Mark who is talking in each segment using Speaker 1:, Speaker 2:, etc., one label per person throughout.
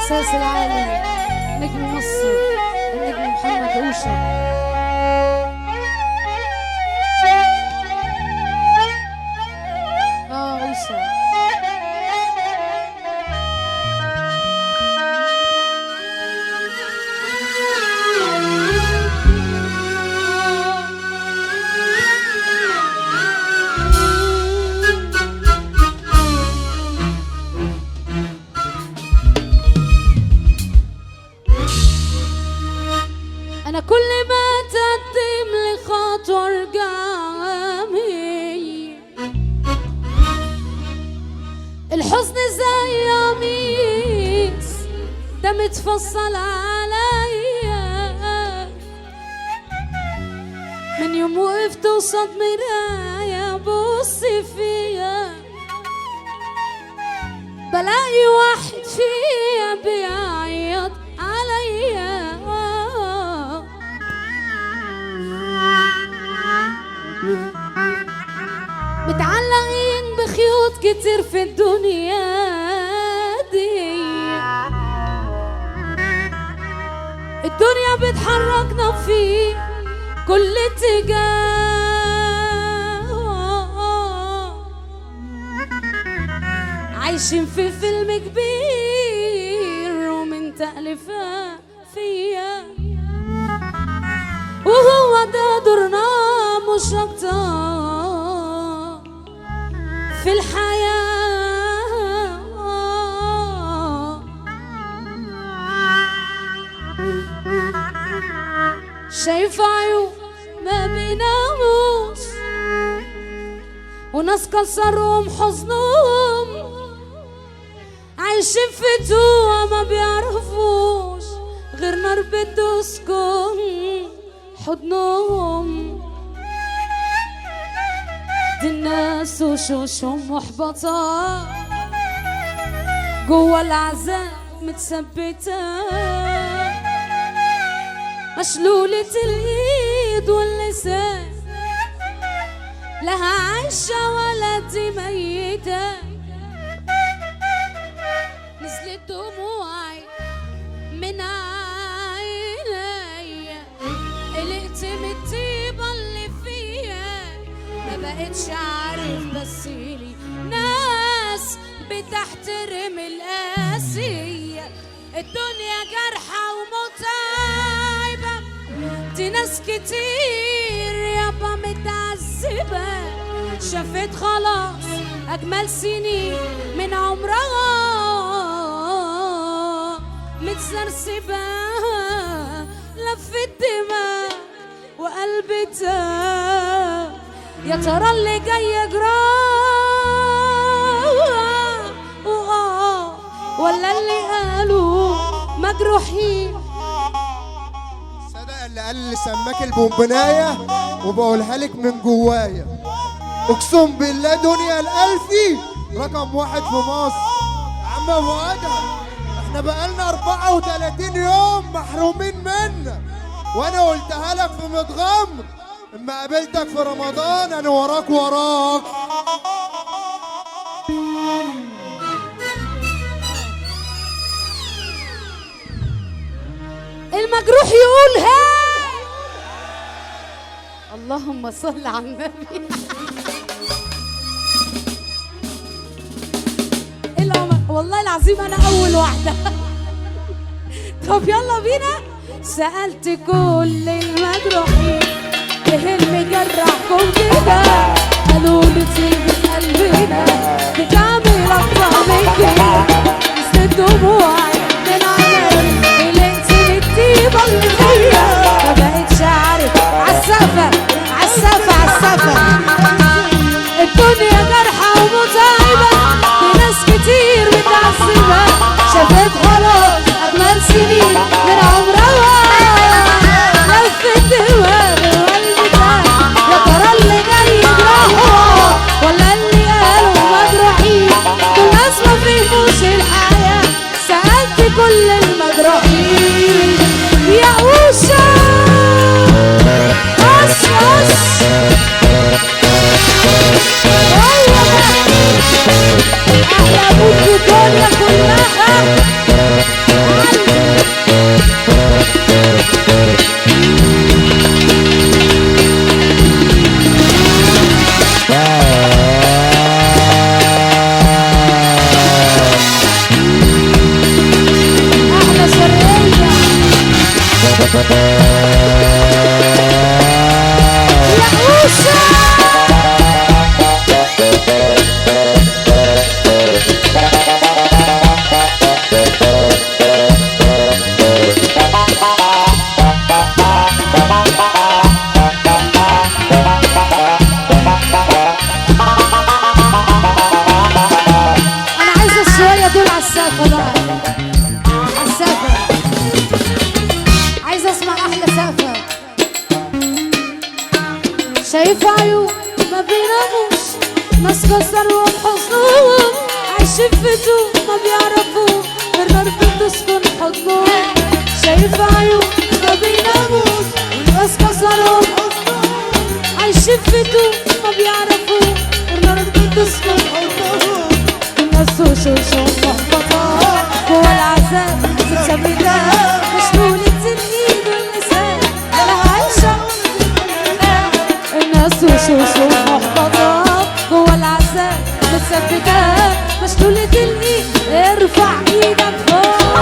Speaker 1: الإحساس العالي نجم مصر النجم محمد أوشا آه أوشا أنا كل ما تقدم لي خطوة قامي الحزن زي قميص ده متفصل عليا من يوم وقفت قصاد مراية بص فيا بلاقي واحد فيا بيعيط عليا متعلقين بخيوط كتير في الدنيا دي الدنيا بتحركنا في كل اتجاه عايشين في فيلم كبير ومن تأليفة فيا وهو ده دورنا مش أكتر في الحياة شايف عيون ما بيناموش وناس كسرهم حزنهم عايشين في توه ما بيعرفوش غير نار بتسكن حضنهم دي الناس وشوشهم محبطة جوا العذاب متثبتة مشلولة الإيد واللسان لها عايشة ولا دي ميتة نزلت دموعي من عيني قلقت من الطيبة اللي فيها ما بقتش عارف بس لي ناس بتحترم القاسية الدنيا جارحة ومتعبة دي ناس كتير يابا متعذبة شافت خلاص أجمل سنين من عمرها متسرسبة لفت دماغ وقلبتها يا ترى اللي جاي جراه ولا اللي قالوا مجروحين
Speaker 2: صدق اللي قال اللي سماك البونبناية وبقولها لك من جوايا اقسم بالله دنيا الالفي رقم واحد في مصر يا عم ابو ادهم احنا بقالنا 34 يوم محرومين منك وانا قلتها لك في متغمر اما قابلتك في رمضان انا وراك وراك
Speaker 1: المجروح يقول هاي اللهم صل على النبي إيه الأمر والله العظيم انا اول واحده طب يلا بينا سالت كل المجروحين ايه اللي جرحكم كده قالوا لي طيبة قلبنا بتعمل اكتر من كده نسيت دموعي من عيني قلقت من الطيبة اللي فيا ما بقتش عارف عالسفر عالسفر عالسفر الدنيا جارحة ومتعبة في ناس كتير متعذبة شافت خلاص أجمل سنين من عمرها لفت شايف عيون ما بيناموش ناس كسروا حصنهم عايشين في هدوء ما بيعرفوا غير نار بتسكن حضنهم شايف عيون ما بيناموش ناس كسروا حصنهم عايشين في هدوء ما بيعرفوا غير نار بتسكن حضنهم الناس وشوشهم محبطة جوا العذاب متثبتة مشلولة الإيد واللسان لها عيشة الناس وشوشهم محبطة جوا العذاب متثبتة مشلولة الإيد ارفع إيدك فوق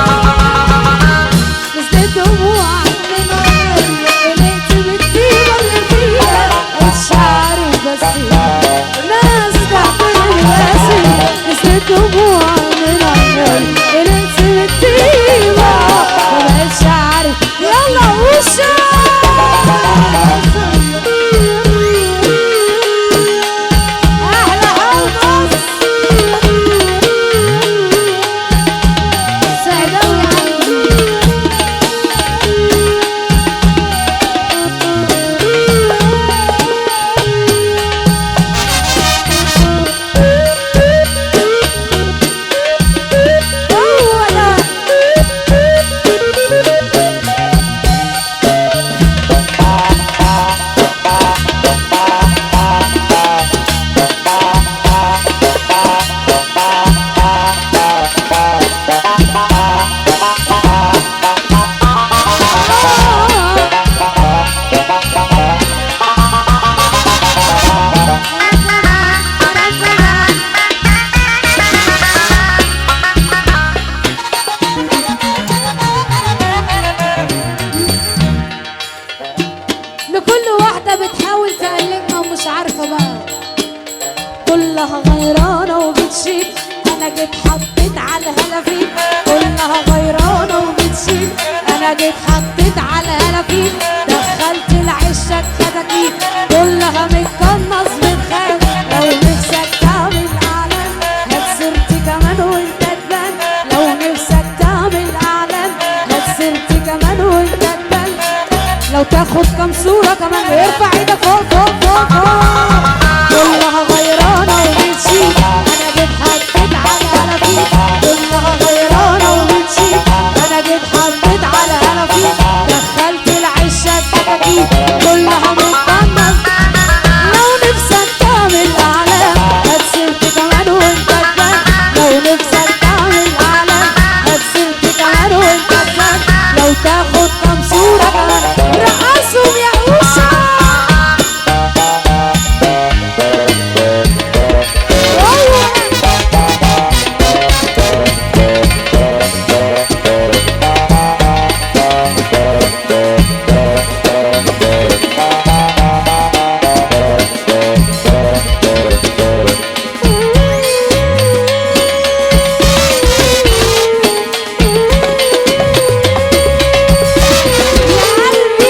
Speaker 1: نزلت دموع من عيني قلقت بالطيبة اللي فيها مش عارف بس ناس تحت الواسي نزلت دموع من عيني قلقت بالطيبة مبقتش عارف يلا وشا أحلى حمص سعداوي عندي هو ده لكل واحدة بتحاول تقلدنا ومش عارفة بقى كلها غيرانة وبتشيل أنا جيت حطيت على هلافيل كلها غيرانة وبتشيل أنا جيت حطيت على هلافيل دخلت العشة كتاكيت كلها متقنص بتخاف لو نفسك تعمل أعلان هات صورتي كمان وأنت تبان لو نفسك تعمل أعلان هات صورتي كمان وأنت تبان لو تاخد كام صورة كمان ارفع ايدك فوق فوق فوق فوق كلها غيرانة وبتشيل انا جيت حطيت على هلافيل كلها غيرانة وبتشيل انا جيت حطيت على هلافيل دخلت العشة الكتاكيت كلها متقنص لو نفسك تعمل اعلام هتسيبت كمان وانت تبان لو نفسك تعمل اعلام هتسيبت كمان وانت تبان لو تاخد كام صورة كمان رقصهم يا أوشا يا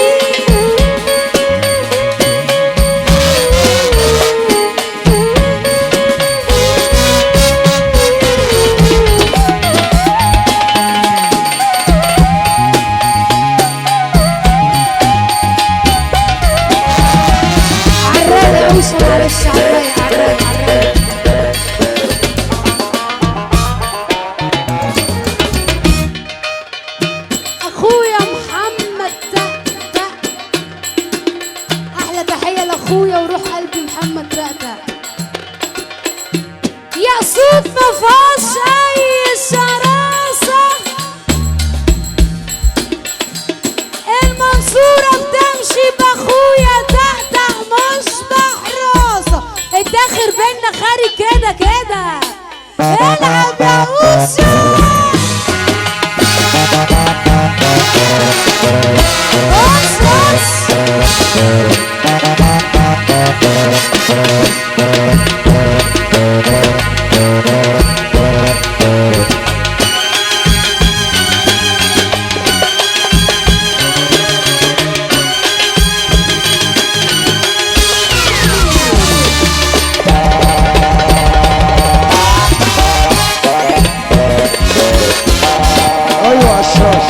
Speaker 1: عالرايق يا أوشا معلش عالرايق عالرايق عالرايق اخويا محمد تق تق احلى تحيه لاخويا وروح قلبي محمد تق تق يا صوت ما فيهاش اي شراسه المنصوره بتمشي باخويا تق تق مش بحراسه الداخل بينا خارج كده كده العب يا اوشا بص بص
Speaker 2: ايوه عشاش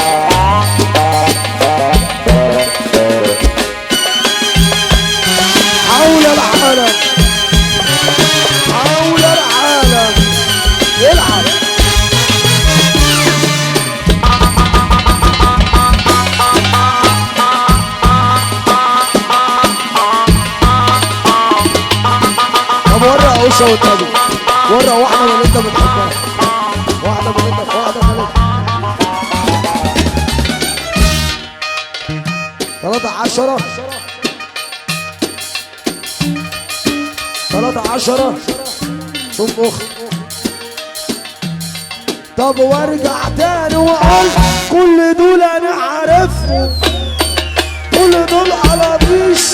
Speaker 3: عيشه والنبي ورا واحده من اللي انت بتحبها واحده من اللي انت واحده من اللي ثلاثة عشرة ثلاثة عشرة ثم أخ طب وارجع تاني واقول كل دول انا عارفهم كل دول على ريش